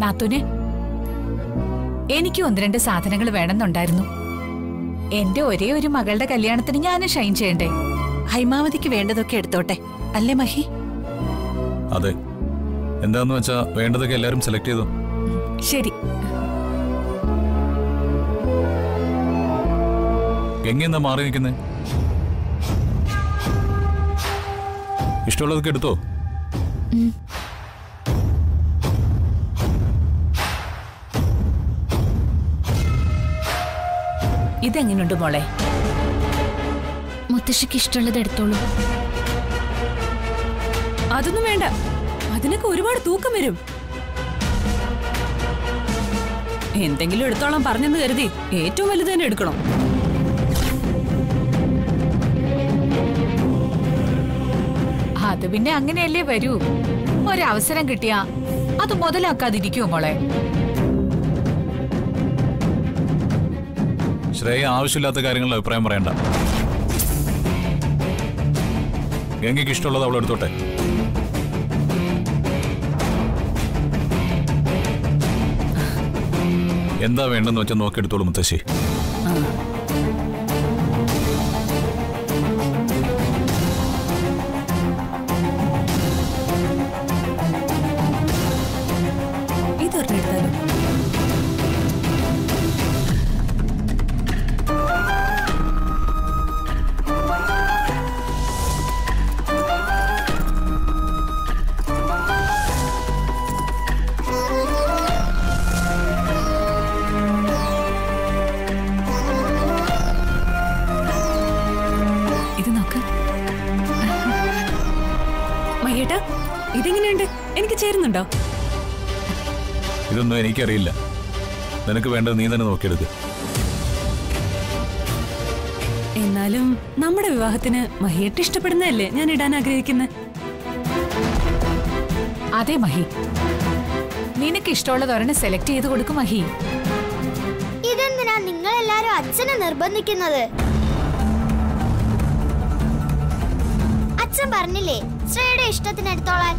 നാത്തൂനെ എനിക്ക് ഒന്ന് രണ്ട് സാധനങ്ങൾ വേണമെന്നുണ്ടായിരുന്നു എന്റെ ഒരേ ഒരു മകളുടെ കല്യാണത്തിന് ഞാൻ ഷൈൻ ചെയ്യണ്ടേ ഹൈമാവതിക്ക് വേണ്ടതൊക്കെ എടുത്തോട്ടെ അല്ലേ മഹി അതെ എന്താന്ന് വെച്ചാ വേണ്ടതൊക്കെ എല്ലാരും സെലക്ട് ചെയ്തു ശരി ഗംഗ എന്താ മാറി നിൽക്കുന്നേ ഇഷ്ടമുള്ളതൊക്കെ എടുത്തോ ഇതെങ്ങനെയുണ്ട് മോളെ മുത്തശ്ശിക്ക് ഇഷ്ടമുള്ളത് എടുത്തോളൂ അതൊന്നും വേണ്ട അതിനൊക്കെ ഒരുപാട് തൂക്കം വരും എന്തെങ്കിലും എടുത്തോളാം പറഞ്ഞെന്ന് കരുതി ഏറ്റവും വലുത് തന്നെ എടുക്കണം അത് പിന്നെ അങ്ങനെയല്ലേ വരൂ ഒരവസരം കിട്ടിയാ അത് മുതലാക്കാതിരിക്കുമോ മോളെ ശ്രേയ ആവശ്യമില്ലാത്ത കാര്യങ്ങളിൽ അഭിപ്രായം പറയണ്ട ഗംഗയ്ക്ക് ഇഷ്ടമുള്ളത് അവൾ എടുത്തോട്ടെ എന്താ വേണ്ടെന്ന് വെച്ചാൽ നോക്കിയെടുത്തോളൂ മുത്തശ്ശി ഇതൊരെണ്ണം എടുത്താലോ ഇത് നോക്ക് മയ്യേട്ടാ ഇതെങ്ങനെയുണ്ട് എനിക്ക് ചേരുന്നുണ്ടോ ഇതൊന്നും എനിക്കറിയില്ല നിനക്ക് വേണ്ടത് നീ തന്നെ നോക്കിയെടുക്ക് എന്നാലും നമ്മുടെ വിവാഹത്തിന് മഹിയേട്ട് ഇഷ്ടപ്പെടുന്നതല്ലേ ഞാൻ ഇടാൻ ആഗ്രഹിക്കുന്നത് അതെ മഹി നിനക്ക് ഇഷ്ടമുള്ളത് ഒരെണ്ണം സെലക്ട് ചെയ്ത് കൊടുക്കും മഹി ഇതെന്തിനാ നിങ്ങൾ എല്ലാരും അച്ഛനെ നിർബന്ധിക്കുന്നത് അച്ഛൻ പറഞ്ഞില്ലേ ശ്രേയുടെ ഇഷ്ടത്തിന് എടുത്തോളാൻ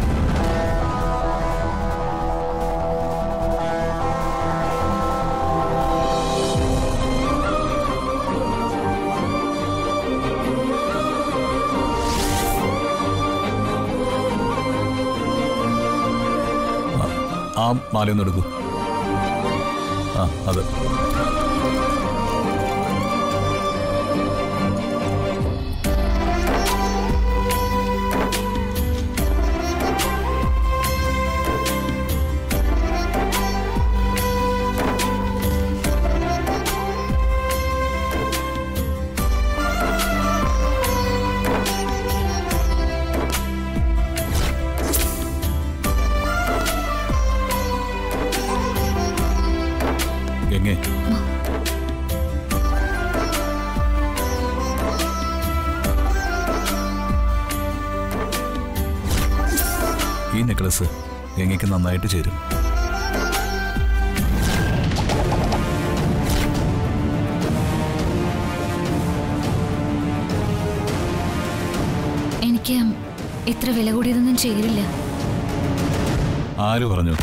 ആ മാലയൊന്നും എടുക്കൂ ആ അത് ഗംഗേ ഈ നെക്ലസ് ഗംഗയ്ക്ക് നന്നായിട്ട് ചേരും എനിക്ക് ഇത്ര വില കൂടിയതൊന്നും ചേരില്ല ആര് പറഞ്ഞു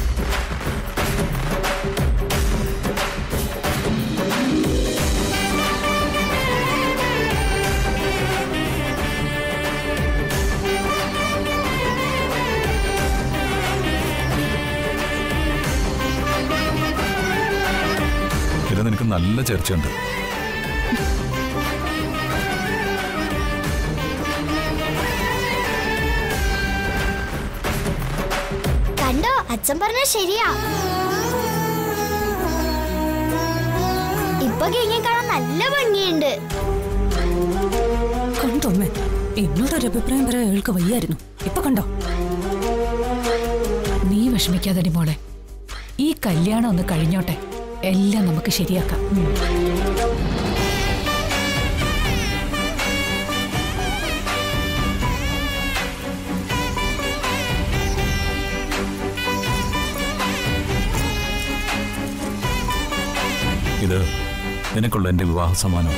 ഇത് നിനക്ക് നല്ല ചർച്ചയുണ്ട് കണ്ടോ അച്ഛൻ പറഞ്ഞ ശരിയാ ഇപ്പൊ ഗംഗയെ കാണാൻ നല്ല ഭംഗിയുണ്ട് കണ്ടോ അമ്മേ എന്നോടൊരു അഭിപ്രായം പറയാൻ അയാൾക്ക് വയ്യായിരുന്നു ഇപ്പൊ കണ്ടോ നീ വിഷമിക്കാതെ മോളെ ഈ കല്യാണം ഒന്ന് കഴിഞ്ഞോട്ടെ എല്ലാം നമുക്ക് ശരിയാക്കാം ഉം. ഇത് നിനക്കുള്ള എൻ്റെ വിവാഹ സമ്മാനം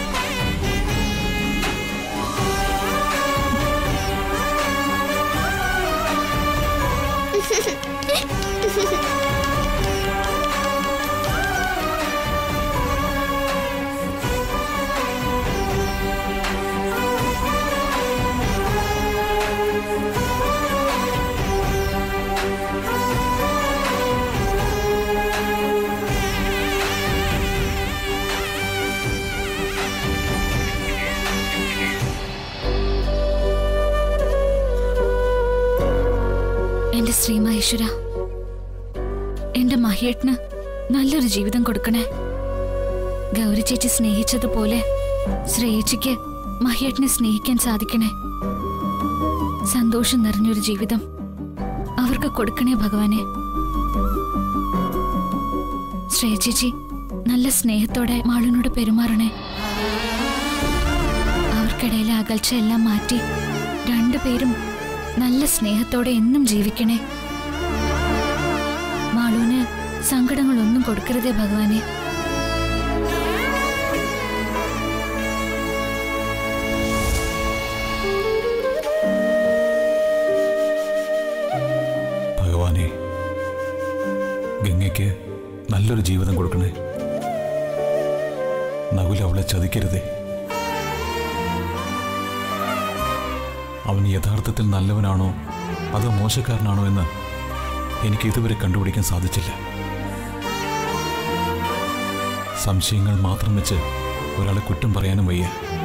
എന്റെ ശ്രീമഹേശ്വര എന്റെ മഹേട്ടിന് നല്ലൊരു ജീവിതം കൊടുക്കണേ ഗൗരി ചേച്ചി സ്നേഹിച്ചതുപോലെ ശ്രേയച്ചിക്ക് മഹേട്ടിനെ സ്നേഹിക്കാൻ സാധിക്കണേ സന്തോഷം നിറഞ്ഞൊരു ജീവിതം അവർക്ക് കൊടുക്കണേ ഭഗവാനെ ശ്രേയ ചേച്ചി നല്ല സ്നേഹത്തോടെ മാളിനോട് പെരുമാറണേ അവർക്കിടയിലെ അകൽച്ച എല്ലാം മാറ്റി രണ്ടുപേരും നല്ല സ്നേഹത്തോടെ എന്നും ജീവിക്കണേ മാളൂന് സങ്കടങ്ങളൊന്നും കൊടുക്കരുതേ ഭഗവാനെ ഭഗവാനെ ഗംഗയ്ക്ക് നല്ലൊരു ജീവിതം കൊടുക്കണേ നകുൽ അവളെ ചതിക്കരുതേ അവൻ യഥാർത്ഥത്തിൽ നല്ലവനാണോ അതോ മോശക്കാരനാണോ എന്ന് എനിക്ക് ഇതുവരെ കണ്ടുപിടിക്കാൻ സാധിച്ചില്ല സംശയങ്ങൾ മാത്രം വെച്ച് ഒരാളെ കുറ്റം പറയാനും വയ്യ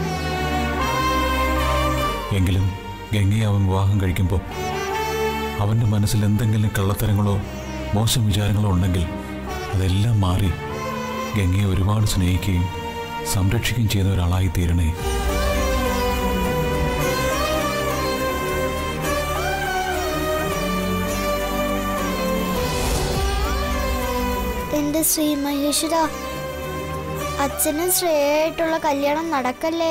എങ്കിലും ഗംഗയെ അവൻ വിവാഹം കഴിക്കുമ്പോൾ അവൻ്റെ മനസ്സിൽ എന്തെങ്കിലും കള്ളത്തരങ്ങളോ മോശം വിചാരങ്ങളോ ഉണ്ടെങ്കിൽ അതെല്ലാം മാറി ഗംഗയെ ഒരുപാട് സ്നേഹിക്കുകയും സംരക്ഷിക്കുകയും ചെയ്യുന്ന ഒരാളായി തീരണേ എന്റെ ശ്രീ മഹേശ്വര അച്ഛനും ശ്രേയായിട്ടുള്ള കല്യാണം നടക്കല്ലേ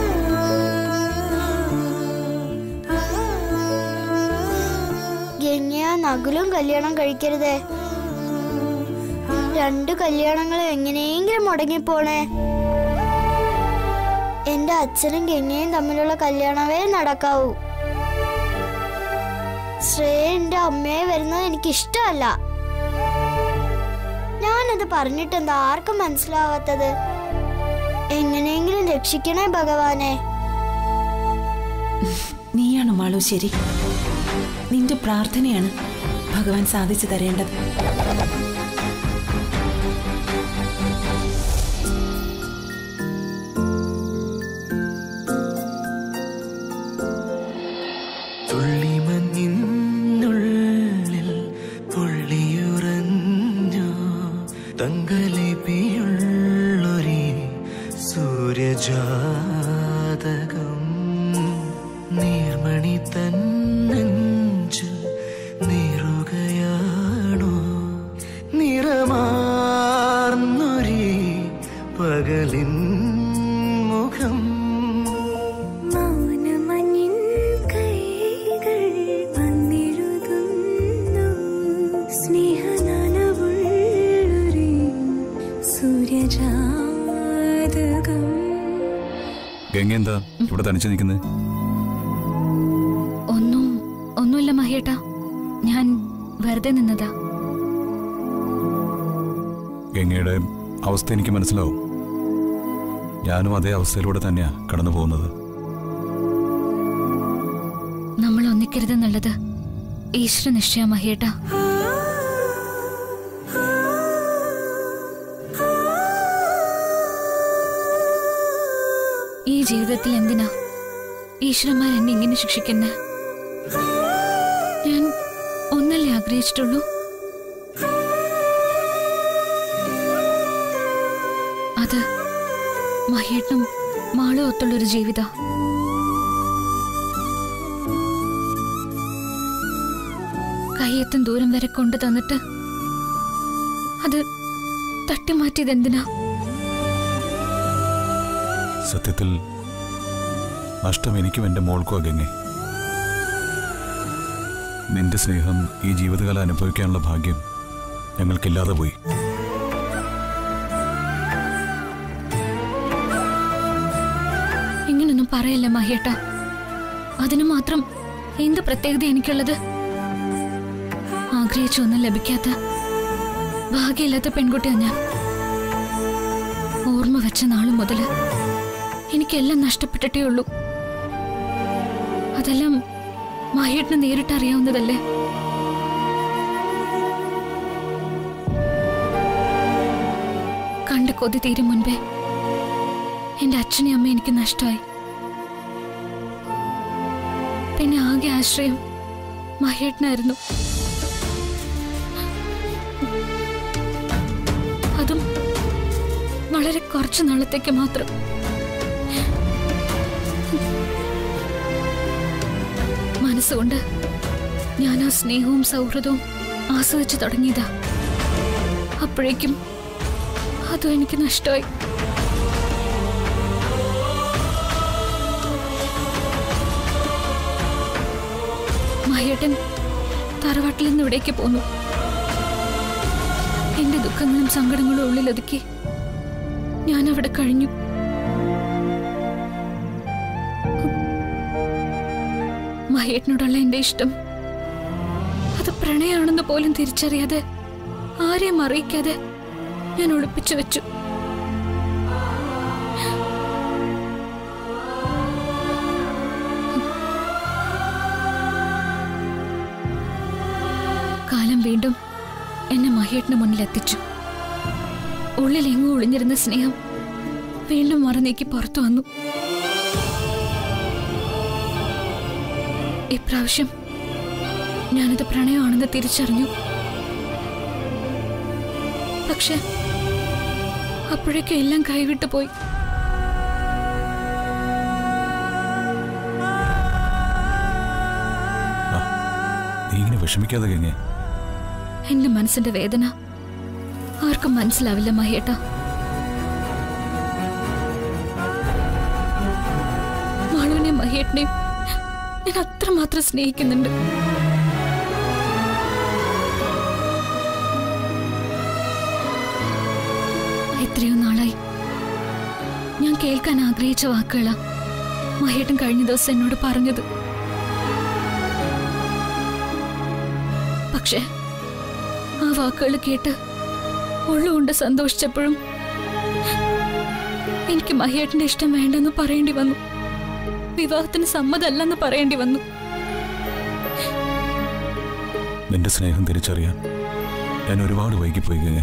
ഗംഗയാ നകുലും കല്യാണം കഴിക്കരുതേ രണ്ട് കല്യാണങ്ങളും എങ്ങനെയെങ്കിലും മുടങ്ങിപ്പോണേ എന്റെ അച്ഛനും ഗംഗയും തമ്മിലുള്ള കല്യാണമേ നടക്കാവൂ ശ്രേയ എന്റെ അമ്മയെ വരുന്നത് എനിക്ക് ഇഷ്ടമല്ല ഞാനത് പറഞ്ഞിട്ടെന്താ ആർക്കും മനസ്സിലാവാത്തത് എങ്ങനെയെങ്കിലും രക്ഷിക്കണേ ഭഗവാനെ നീയാണ് മാളു ശരി നിന്റെ പ്രാർത്ഥനയാണ് ഭഗവാൻ സാധിച്ചു തരേണ്ടത് തുള്ളിമഞ്ഞിനുള്ളിൽ പൊള്ളിയുറഞ്ഞു തങ്കലിപിയുള്ളൊരി സൂര്യജാതകം നീർമണി തന്നഞ്ചു നീറുകയാണോ നിറമാർന്നൊരി പകലിൻ മുഖം മൗനമഞ്ഞിൻ കൈകൾ വന്നെഴുതുന്നു സ്നേഹനനവുള്ളൊരു സൂര്യജാതകം ഗംഗ എന്താ ഇവിടെ തനിച്ച് നിൽക്കുന്നത് ഒന്നും ഒന്നുമില്ല മഹേട്ടാ ഞാൻ വെറുതെ നിന്നതാ ഗംഗയുടെ അവസ്ഥ എനിക്ക് മനസ്സിലാവും ഞാനും അതേ അവസ്ഥയിലൂടെ തന്നെയാ കടന്നു പോകുന്നത് നമ്മൾ ഒന്നിക്കരുതെന്നുള്ളത് ഈശ്വര നിശ്ചയ മഹേട്ടാ ഈ ജീവിതത്തിൽ എന്തിനാ ഈശ്വരന്മാർ എന്നെ ഇങ്ങനെ ശിക്ഷിക്കുന്നേ ഞാൻ ഒന്നല്ലേ ആഗ്രഹിച്ചിട്ടുള്ളൂ അത് മഹേട്ടനും മാളും ഒത്തുള്ളൊരു ജീവിത കയ്യെത്തും ദൂരം വരെ കൊണ്ടു തന്നിട്ട് അത് തട്ടിമാറ്റിയത് എന്തിനാ സത്യത്തിൽ നഷ്ടം എനിക്കും എൻ്റെ മോൾക്കും ഗംഗെ നിന്റെ സ്നേഹം ഈ ജീവിതകാലം അനുഭവിക്കാനുള്ള ഭാഗ്യം ഞങ്ങൾക്കില്ലാതെ പോയി ഇങ്ങനൊന്നും പറയല്ല മഹേട്ട അതിനു മാത്രം എന്ത് പ്രത്യേകത എനിക്കുള്ളത് ആഗ്രഹിച്ചൊന്നും ലഭിക്കാത്ത ഭാഗ്യമില്ലാത്ത പെൺകുട്ടിയാണ് ഞാൻ ഓർമ്മ വെച്ച നാളു മുതല് എനിക്കെല്ലാം നഷ്ടപ്പെട്ടിട്ടേ ഉള്ളൂ അതെല്ലാം മഹേട്ടിന് നേരിട്ട് അറിയാവുന്നതല്ലേ കണ്ട് കൊതി തീരും മുൻപേ എന്റെ അച്ഛനെയും അമ്മയും എനിക്ക് നഷ്ടമായി പിന്നെ ആകെ ആശ്രയം മഹേട്ടനായിരുന്നു വളരെ കുറച്ചു നാളത്തേക്ക് മാത്രം മനസ്സുകൊണ്ട് ഞാൻ ആ സ്നേഹവും സൗഹൃദവും ആസ്വദിച്ചു തുടങ്ങിയതാ അപ്പോഴേക്കും അതും എനിക്ക് നഷ്ടമായി മഹേട്ടൻ തറവാട്ടിൽ നിന്ന് ഇവിടേക്ക് പോന്നു എന്റെ ദുഃഖങ്ങളും സങ്കടങ്ങളും ഉള്ളിലൊതുക്കി ഞാൻ അവിടെ കഴിഞ്ഞു മഹേട്ടനോടുള്ള എന്റെ ഇഷ്ടം അത് പ്രണയാണെന്ന് പോലും തിരിച്ചറിയാതെ ആരെയും അറിയിക്കാതെ ഞാൻ ഒളിപ്പിച്ചു വെച്ചു കാലം വീണ്ടും എന്നെ മഹേട്ടിന് മുന്നിൽ എത്തിച്ചു ഉള്ളിൽ എങ്ങും ഒളിഞ്ഞിരുന്ന സ്നേഹം വീണ്ടും മറന്നേക്ക് പുറത്തു വന്നു ഇപ്രാവശ്യം ഞാനത് പ്രണയമാണെന്ന് തിരിച്ചറിഞ്ഞു പക്ഷെ അപ്പോഴേക്കും എല്ലാം കൈവിട്ടു പോയി ആ നീ ഇങ്ങനെ വിഷമിക്കാതെ ഗംഗേ എന്റെ മനസ്സിന്റെ വേദന ആർക്കും മനസ്സിലാവില്ല മഹേട്ട മാളുവിനെയും മഹേട്ടനെയും ഞാൻ അത്രമാത്രം സ്നേഹിക്കുന്നുണ്ട് എത്രയോ നാളായി ഞാൻ കേൾക്കാൻ ആഗ്രഹിച്ച വാക്കുകളാ മഹേട്ടൻ കഴിഞ്ഞ ദിവസം എന്നോട് പറഞ്ഞത് പക്ഷേ ആ വാക്കുകൾ കേട്ട് ഉള്ളുകൊണ്ട് സന്തോഷിച്ചപ്പോഴും എനിക്ക് മഹിയേട്ടന്റെ ഇഷ്ടം വേണ്ടെന്ന് പറയേണ്ടി വന്നു വിവാഹത്തിന് സമ്മതല്ലെന്ന് പറയേണ്ടി വന്നു നിന്റെ സ്നേഹം തിരിച്ചറിയാൻ ഞാൻ ഒരുപാട് വൈകിപ്പോയി ഗംഗേ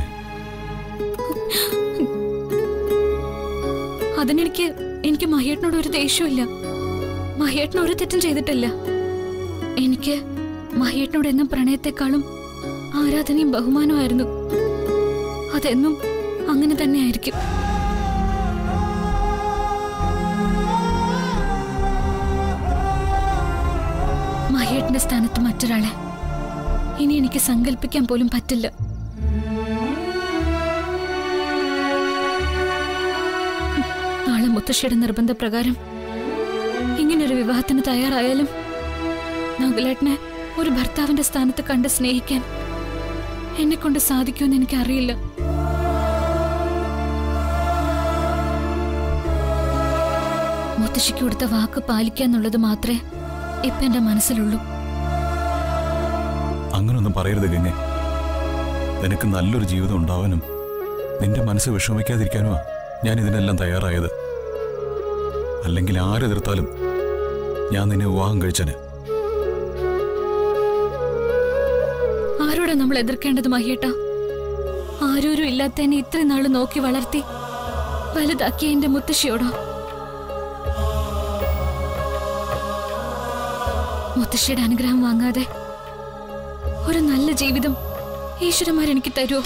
അതിനെനിക്ക് എനിക്ക് മഹിയേട്ടനോട് ഒരു ദേഷ്യമില്ല മഹിയേട്ടൻ ഒരു തെറ്റും ചെയ്തിട്ടില്ല എനിക്ക് മഹിയേട്ടനോട് എന്നും പ്രണയത്തെക്കാളും ആരാധനയും ബഹുമാനമായിരുന്നു അതെന്നും അങ്ങനെ തന്നെയായിരിക്കും മഹിയേട്ടന്റെ സ്ഥാനത്ത് മറ്റൊരാളെ ഇനി എനിക്ക് സങ്കല്പിക്കാൻ പോലും പറ്റില്ല നാളെ മുത്തശ്ശിയുടെ നിർബന്ധപ്രകാരം ഇങ്ങനൊരു വിവാഹത്തിന് തയ്യാറായാലും നകുലേട്ടനെ ഒരു ഭർത്താവിന്റെ സ്ഥാനത്ത് കണ്ട് സ്നേഹിക്കാൻ എന്നെ കൊണ്ട് സാധിക്കുമെന്ന് എനിക്കറിയില്ല മുത്തശ്ശിക്ക് കൊടുത്ത വാക്ക് പാലിക്കാന്നുള്ളത് മാത്രമേ ഇപ്പൊ എന്റെ മനസ്സിലുള്ളൂ അങ്ങനൊന്നും പറയരുത് ഗംഗെ നിനക്ക് നല്ലൊരു ജീവിതം ഉണ്ടാവാനും നിന്റെ മനസ്സ് വിഷമിക്കാതിരിക്കാനുമാ ഞാൻ ഇതിനെല്ലാം തയ്യാറായത് അല്ലെങ്കിൽ ആരെതിർത്താലും ഞാൻ നിന്നെ വിവാഹം കഴിച്ചന് ആരോടാ നമ്മൾ എതിർക്കേണ്ടത് മഹിയേട്ട ആരോരും ഇല്ലാത്തതിനെ ഇത്രയും നാള് നോക്കി വളർത്തി വലുതാക്കിയ എന്റെ മുത്തശ്ശിയോടോ മുത്തശ്ശിയുടെ അനുഗ്രഹം വാങ്ങാതെ ഒരു നല്ല ജീവിതം ഈശ്വരന്മാർ എനിക്ക് തരുമോ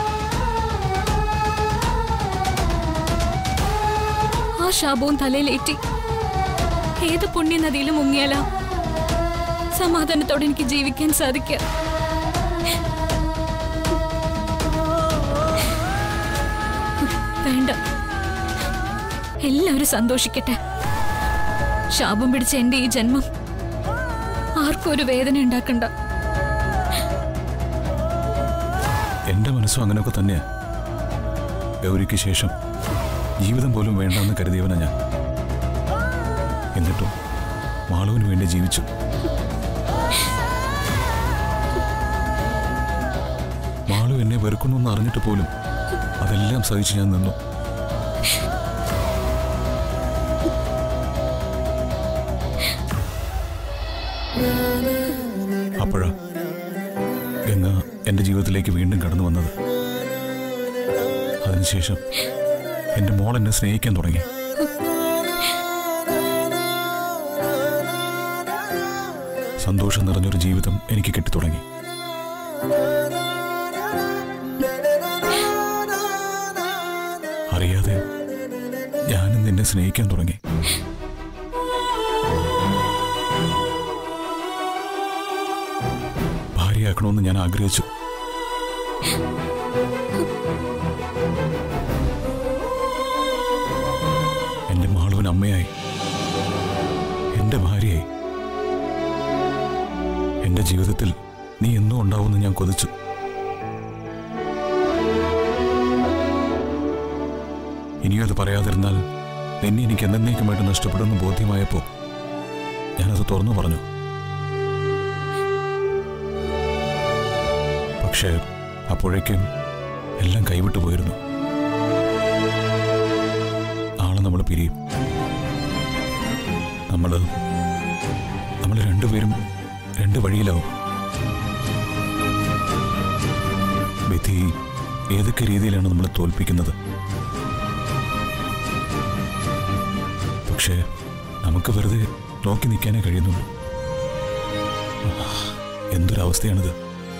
ആ ശാപവും തലയിലേറ്റി ഏത് പുണ്യനദിയിലും മുങ്ങിയാലാ സമാധാനത്തോടെ എനിക്ക് ജീവിക്കാൻ സാധിക്കുക വേണ്ട എല്ലാവരും സന്തോഷിക്കട്ടെ ശാപം പിടിച്ച എന്റെ ഈ ജന്മം ആർക്കും ഒരു വേദന ഉണ്ടാക്കണ്ട എന്റെ മനസ്സും അങ്ങനെയൊക്കെ തന്നെയാ ഗൗരിക്ക് ശേഷം ജീവിതം പോലും വേണ്ടെന്ന് കരുതിയവനാ ഞാൻ എന്നിട്ടും മാളുവിന് വേണ്ടി ജീവിച്ചു മാളു എന്നെ വെറുക്കുന്നു എന്ന് അറിഞ്ഞിട്ട് പോലും അതെല്ലാം സഹിച്ച് ഞാൻ നിന്നു അപ്പോഴാ ഗംഗ എന്റെ ജീവിതത്തിലേക്ക് വീണ്ടും കടന്നു വന്നത് അതിനുശേഷം എന്റെ മോൾ എന്നെ സ്നേഹിക്കാൻ തുടങ്ങി സന്തോഷം നിറഞ്ഞൊരു ജീവിതം എനിക്ക് കിട്ടിത്തുടങ്ങി അറിയാതെ എന്നെ സ്നേഹിക്കാൻ തുടങ്ങി ഭാര്യയാക്കണമെന്ന് ഞാൻ ആഗ്രഹിച്ചു എന്റെ മാളുവൻ അമ്മയായി എന്റെ ഭാര്യയായി എന്റെ ജീവിതത്തിൽ നീ എന്നും ഉണ്ടാവുമെന്ന് ഞാൻ കൊതിച്ചു ഇനിയും അത് പറയാതിരുന്നാൽ നിന്നെ എനിക്ക് എന്നേക്കുമായിട്ട് നഷ്ടപ്പെടുമെന്ന് ബോധ്യമായപ്പോൾ ഞാനത് തുറന്നു പറഞ്ഞു പക്ഷേ അപ്പോഴേക്കും എല്ലാം കൈവിട്ടു പോയിരുന്നു നാളെ നമ്മൾ പിരിയും നമ്മൾ നമ്മൾ രണ്ടുപേരും രണ്ട് വഴിയിലാവും വിധി ഏതൊക്കെ രീതിയിലാണ് നമ്മളെ തോൽപ്പിക്കുന്നത് പക്ഷേ നമുക്ക് വെറുതെ നോക്കി നിൽക്കാനേ കഴിയുന്നുള്ളൂ ആ, എന്തൊരവസ്ഥയാണിത്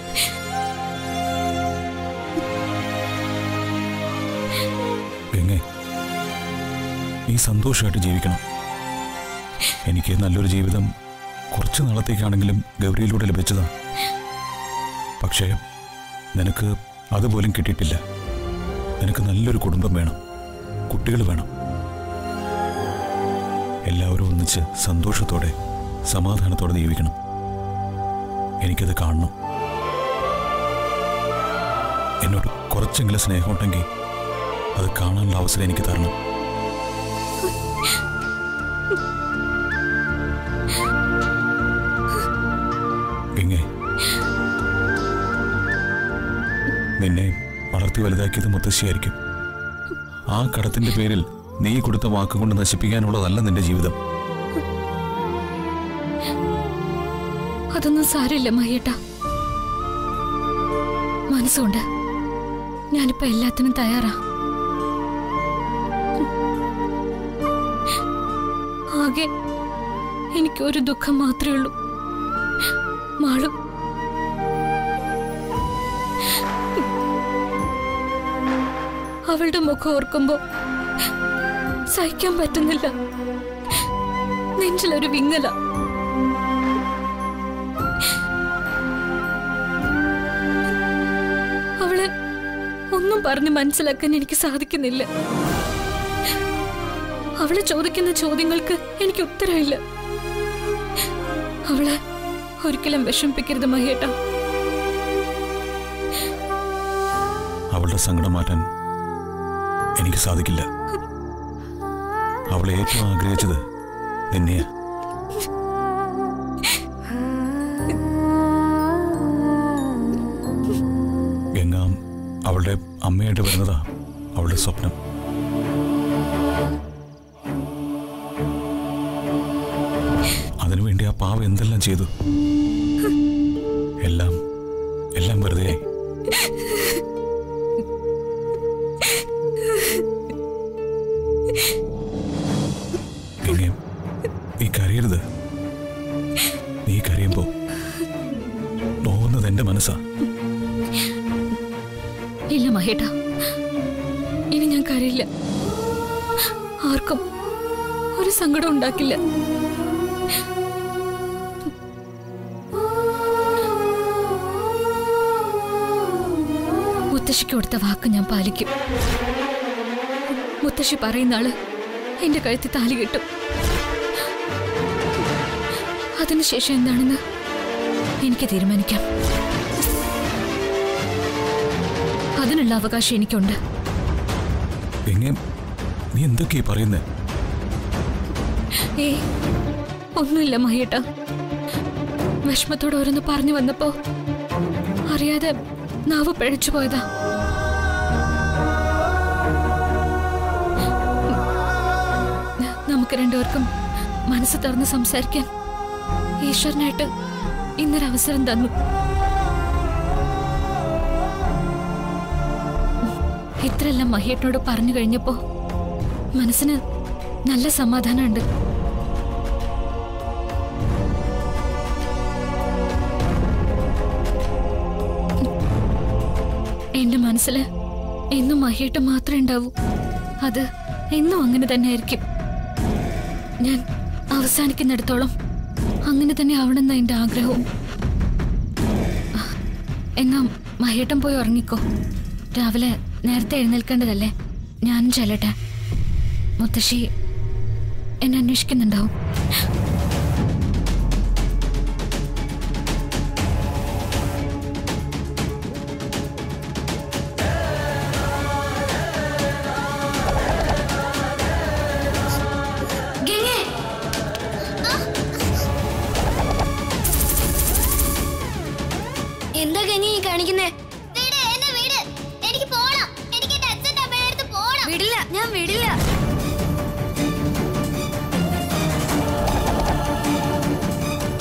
ഗംഗേ നീ സന്തോഷമായിട്ട് ജീവിക്കണം എനിക്ക് നല്ലൊരു ജീവിതം കുറച്ച് നാളത്തേക്കാണെങ്കിലും ഗൗരിയിലൂടെ ലഭിച്ചതാ പക്ഷേ നിനക്ക് അതുപോലും കിട്ടിയിട്ടില്ല നിനക്ക് നല്ലൊരു കുടുംബം വേണം കുട്ടികൾ വേണം എല്ലാവരും ഒന്നിച്ച് സന്തോഷത്തോടെ സമാധാനത്തോടെ ജീവിക്കണം എനിക്കത് കാണണം എന്നോട് കുറച്ചെങ്കിലും സ്നേഹമുണ്ടെങ്കിൽ അത് കാണാനുള്ള അവസരം എനിക്ക് തരണം ഗംഗേ നിന്നെ വളർത്തി വലുതാക്കിയത് മുത്തശ്ശിയായിരിക്കും ആ കടത്തിന്റെ പേരിൽ നീ കൊടുത്ത വാക്കുകൊണ്ട് നശിപ്പിക്കാനുള്ളതല്ല നിന്റെ ജീവിതം അതൊന്നും സാരമില്ല മയ്യേട്ട മനസ്സുകൊണ്ട് ഞാനിപ്പോ എല്ലാത്തിനും തയ്യാറാ ആകെ എനിക്ക് ഒരു ദുഃഖം മാത്രമേ ഉള്ളൂ മാളും അവളുടെ മുഖം ഓർക്കുമ്പോ സഹിക്കാൻ പറ്റുന്നില്ല നെഞ്ചിലൊരു വിങ്ങല അവളെ ഒന്നും പറഞ്ഞ് മനസ്സിലാക്കാൻ എനിക്ക് സാധിക്കുന്നില്ല അവള് ചോദിക്കുന്ന ചോദ്യങ്ങൾക്ക് എനിക്ക് ഉത്തരവില്ല അവളെ ഒരിക്കലും വിഷമിപ്പിക്കരുത് മഹേട്ട അവളുടെ സങ്കടം മാറ്റാൻ എനിക്ക് സാധിക്കില്ല അവളെ ഏറ്റവും ആഗ്രഹിച്ചത് നിന്നെയാ ഗംഗ അവളുടെ അമ്മയായിട്ട് വരുന്നതാ അവളുടെ സ്വപ്നം അതിനുവേണ്ടി ആ പാവ എന്തെല്ലാം ചെയ്തു എല്ലാം എല്ലാം വെറുതെയായി ഗംഗേ നീ കരയരുത് നീ കരയുമ്പോ നോവുന്നത് എന്റെ മനസ്സാ ഇല്ല മഹേട്ട ഇനി ഞാൻ കരയില്ല ആർക്കും ഒരു സങ്കടം ഉണ്ടാക്കില്ല മുത്തശ്ശിക്ക് കൊടുത്ത വാക്ക് ഞാൻ പാലിക്കും മുത്തശ്ശി പറയുന്ന ആള് എന്റെ കഴുത്തിൽ താലി കിട്ടും അതിനുശേഷം എന്താണെന്ന് എനിക്ക് തീരുമാനിക്കാം അതിനുള്ള അവകാശം എനിക്കുണ്ട് ഗംഗേ നീ എന്തൊക്കെയാ പറയുന്നേ ഏ ഒന്നുമില്ല മഹിയേട്ട വിഷമത്തോടെ ഓരോന്ന് പറഞ്ഞു വന്നപ്പോ അറിയാതെ നാവ് പിഴച്ചു പോയതാ നമുക്ക് രണ്ടുപേർക്കും മനസ്സ് തുറന്ന് സംസാരിക്കാൻ ഈശ്വരനായിട്ട് ഇന്നൊരവസരം തന്നു ഇത്രയെല്ലാം മഹിയേട്ടനോട് പറഞ്ഞു കഴിഞ്ഞപ്പോ മനസ്സിന് നല്ല സമാധാനമുണ്ട് എന്റെ മനസ്സില് എന്നും മഹിയേട്ട മാത്രമേ ഉണ്ടാവൂ അത് എന്നും അങ്ങനെ തന്നെ ആയിരിക്കും ഞാൻ അവസാനിക്കുന്നിടത്തോളം അങ്ങനെ തന്നെ ആവണമെന്ന എൻ്റെ ആഗ്രഹവും എന്നാ മഹേട്ടൻ പോയി ഉറങ്ങിക്കോ രാവിലെ നേരത്തെ എഴുന്നേൽക്കേണ്ടതല്ലേ ഞാനും ചെല്ലട്ടെ മുത്തശ്ശി എന്നെ അന്വേഷിക്കുന്നുണ്ടാവും ഗംഗേ എന്താ ഗംഗ ഈ കാണിക്കുന്നേ വിട് എന്നെ വിട് എനിക്ക് പോണം എനിക്ക് എന്റെ അച്ഛന്റെ അമ്മയുടെ അടുത്ത് പോണം വിടില്ല ഞാൻ വിടില്ല